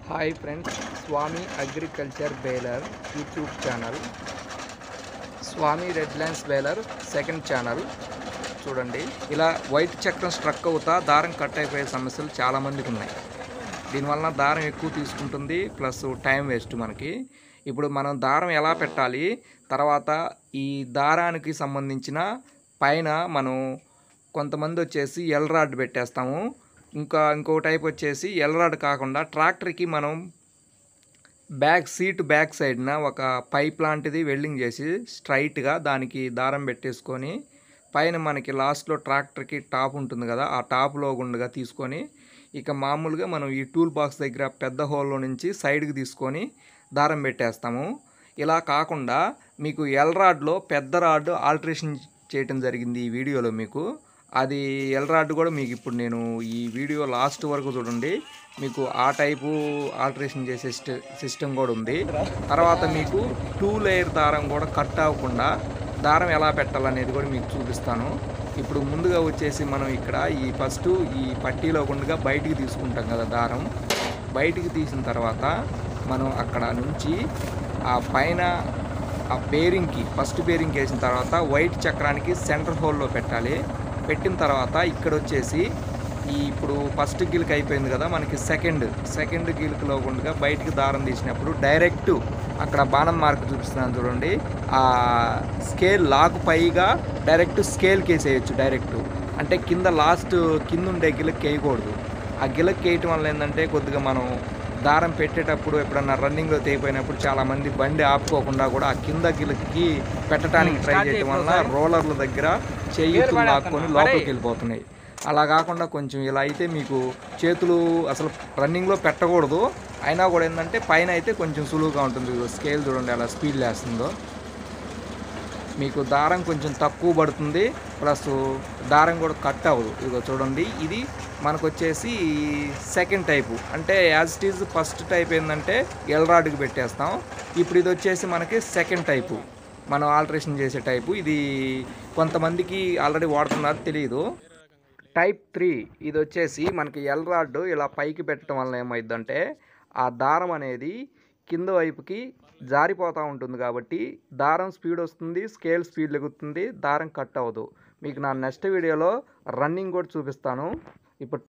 hi friends Swami agriculture baler YouTube channel Swami red lands baler second channel చూడండి ఇలా white చక్రం struck అవుతా దారం కట్ అయిపోయే సమస్యలు చాలామందికి ఉన్నాయి దీనివల్ల దారం ఎక్కువ తీసుకుంటుంది ప్లస్ టైం వేస్ట్ మనకి ఇప్పుడు మనం దారం ఎలా పెట్టాలి తర్వాత ఈ దారానికి సంబంధించిన పైన మనం కొంతమంది వచ్చేసి ఎల్ రాడ్ పెట్టేస్తాము ఇంకా ఇంకో టైప్ వచ్చేసి ఎల్ రాడ్ కాకుండా ట్రాక్టర్కి మనం బ్యాక్ సీట్ బ్యాక్ సైడ్న ఒక పైప్ లాంటిది వెల్డింగ్ చేసి స్ట్రైట్గా దానికి దారం పెట్టేసుకొని పైన మనకి లాస్ట్లో ట్రాక్టర్కి టాప్ ఉంటుంది కదా ఆ టాప్లో గుండగా తీసుకొని ఇక మామూలుగా మనం ఈ టూల్ బాక్స్ దగ్గర పెద్ద హోల్లో నుంచి సైడ్కి తీసుకొని దారం పెట్టేస్తాము ఇలా కాకుండా మీకు ఎల్ రాడ్లో పెద్ద రాడ్ ఆల్టరేషన్ చేయటం జరిగింది ఈ వీడియోలో మీకు అది ఎల్ రాడ్ కూడా మీకు ఇప్పుడు నేను ఈ వీడియో లాస్ట్ వరకు చూడండి మీకు ఆ టైపు ఆల్టరేషన్ చేసే సిస్ట- సిస్టమ్ కూడా ఉంది తర్వాత మీకు టూ లేయర్ దారం కూడా కట్ అవ్వకుండా దారం ఎలా పెట్టాలనేది కూడా మీకు చూపిస్తాను ఇప్పుడు ముందుగా వచ్చేసి మనం ఇక్కడ ఈ ఫస్ట్ ఈ పట్టీలో గుండగా బయటికి తీసుకుంటాం కదా దారం బయటికి తీసిన తర్వాత మనం అక్కడ నుంచి ఆ పైన ఆ బేరింగ్కి ఫస్ట్ బేరింగ్ వేసిన తర్వాత వైట్ చక్రానికి సెంటర్ హోల్లో పెట్టాలి పెట్టిన తర్వాత ఇక్కడ వచ్చేసి ఈ ఇప్పుడు ఫస్ట్ గిల్క్ అయిపోయింది కదా మనకి సెకండ్ సెకండ్ గిల్క్లో ఉండగా బయటికి దారం తీసినప్పుడు డైరెక్ట్ అక్కడ బాణం మార్క్ చూపిస్తున్నాను చూడండి ఆ స్కేల్ లాక్ పైగా డైరెక్ట్ స్కేల్కి వేసేయచ్చు డైరెక్ట్ అంటే కింద లాస్ట్ కింద ఉండే గిలక్ వేయకూడదు ఆ గిలక్ వేయటం వల్ల ఏంటంటే కొద్దిగా మనం దారం పెట్టేటప్పుడు ఎప్పుడన్నా రన్నింగ్లో తెగిపోయినప్పుడు చాలా మంది బండి ఆపుకోకుండా కూడా ఆ కింద గిలకి పెట్టడానికి ట్రై చేయడం వల్ల రోలర్ల దగ్గర చేతులు లాక్కొని లోపలికి వెళ్ళిపోతున్నాయి అలా కాకుండా కొంచెం ఇలా అయితే మీకు చేతులు అసలు రన్నింగ్లో పెట్టకూడదు అయినా కూడా ఏంటంటే పైన అయితే కొంచెం సులువుగా ఉంటుంది ఇదిగో స్కేల్ చూడండి అలా స్పీడ్ లేస్తుందో మీకు దారం కొంచెం తక్కువ పడుతుంది ప్లస్ దారం కూడా కట్ అవ్వదు ఇదిగో చూడండి ఇది మనకు వచ్చేసి సెకండ్ టైపు అంటే as it is first type ఏంటంటే ఎల్రాడ్కి పెట్టేస్తాం ఇప్పుడు ఇది వచ్చేసి మనకి సెకండ్ టైపు మనం ఆల్టరేషన్ చేసే టైపు ఇది కొంతమందికి ఆల్రెడీ వాడుతున్నారు తెలియదు టైప్ త్రీ ఇది వచ్చేసి మనకి ఎల్ రాడ్ ఇలా పైకి పెట్టడం వల్ల ఏమైందంటే ఆ దారం అనేది కింద వైపుకి జారిపోతూ ఉంటుంది కాబట్టి దారం స్పీడ్ వస్తుంది స్కేల్ స్పీడ్ లెగుతుంది దారం కట్ అవ్వదు మీకు నా నెక్స్ట్ వీడియోలో రన్నింగ్ కూడా చూపిస్తాను ఇప్పుడు